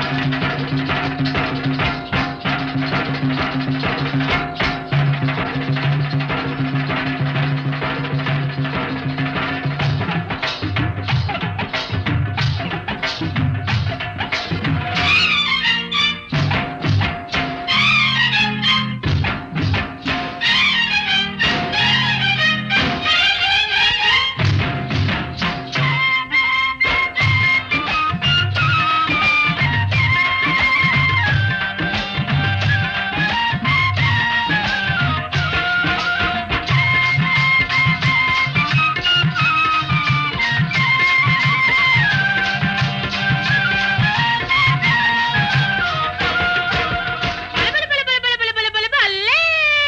పల పల పల పల పల పల పల పల్లే.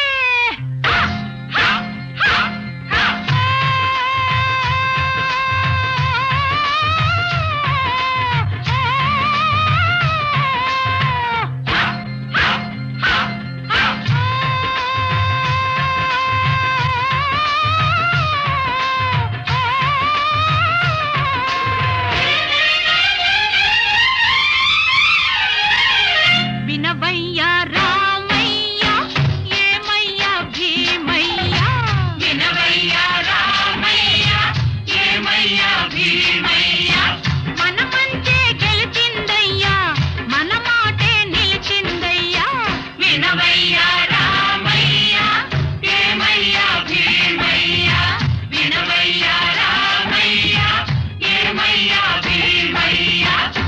వినవయ్యా రామయ్య ఏమయ్యా భీమయ్య వినవయ్యా రామయ్య ఏమయ్యా భీమయ్య మన మంచే గెలిచిందయ్యా మన మాటే నిలిచిందయ్యా వినవయ్యా రామయ్య ఏమయ్యా భీమయ్య వినవయ్యా రామయ్య ఏమయ్యా భీమయ్య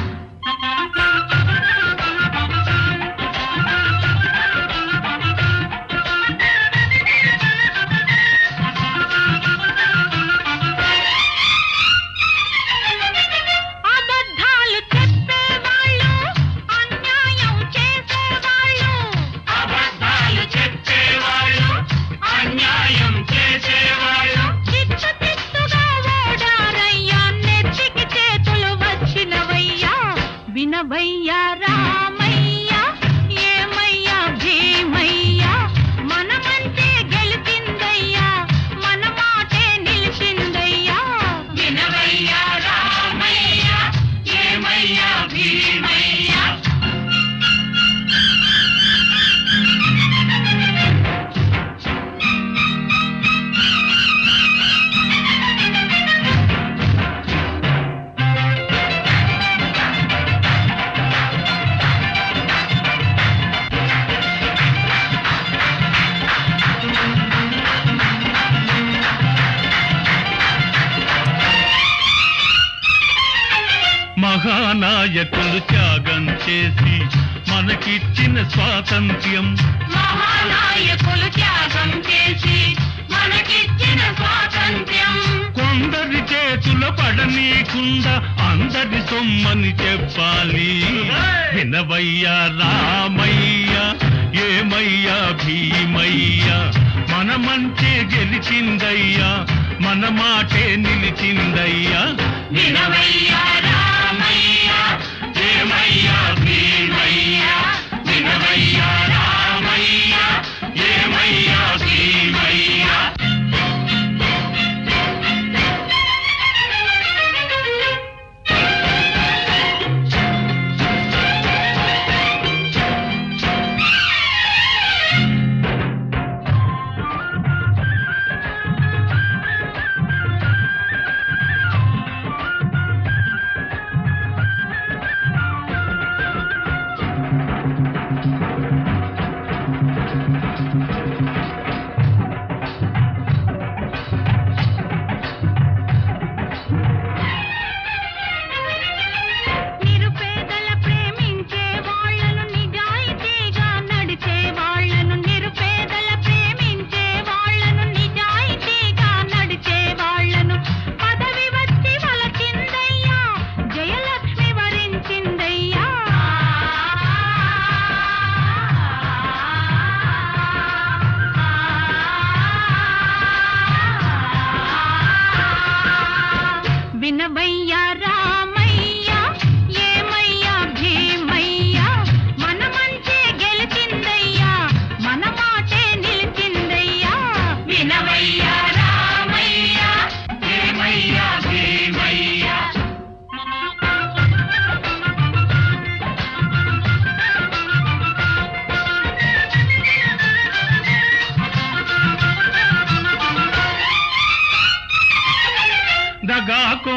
అబద్ధాలు చెప్పేవాళ్ళు అన్యాయం చేసేవాళ్ళు అబద్ధాలు చెప్పేవాళ్ళు అన్యాయం చేసేవాళ్ళు చిత్తు చిత్తుగా ఓడారయ్యా నెత్తికి చేతులు వచ్చినవయ్యా వినవయ్యా రామయ్య ఏమయ్యా భీమయ్యా మన మంటే గెలిచిందయ్యా మన మాటే నిలిచిందయ్యా వినవయ్యా రామయ్య ఏమయ్యా భీమయ్యా మహానాయకులు త్యాగం చేసి మనకిచ్చిన స్వాతంత్ర్యం మహానాయకులు త్యాగం చేసి మనకిచ్చిన స్వాతంత్ర్యం కొందరి చేతుల పడనీకుండా అందరి సొమ్మని చెప్పాలి వినవయ్యా రామయ్య ఏమయ్యా భీమయ్య మన మంచి గెలిచిందయ్యా మన మాటే నిలిచిందయ్యా వినవయ్యా రామయ్య ఏమయ్యా భీమయ్య వినవయ్యా రామయ్య ఏమయ్యా భీమయ్య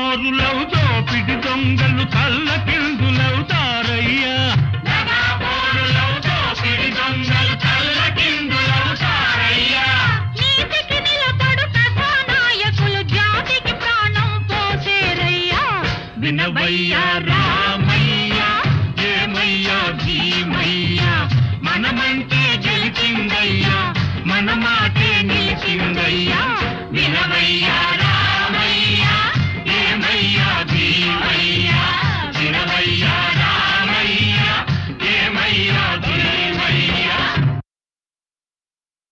దగాకోరులవు దోపిడి దొంగలు తల్లకిందులవుతారయ్యా దగాకోరులవు దోపిడి దొంగలు తల్లకిందులవుతారయ్యా నీతికి నిలబడు కథానాయకులు జాతికి ప్రాణం పోసేరయ్యా వినవయ్యా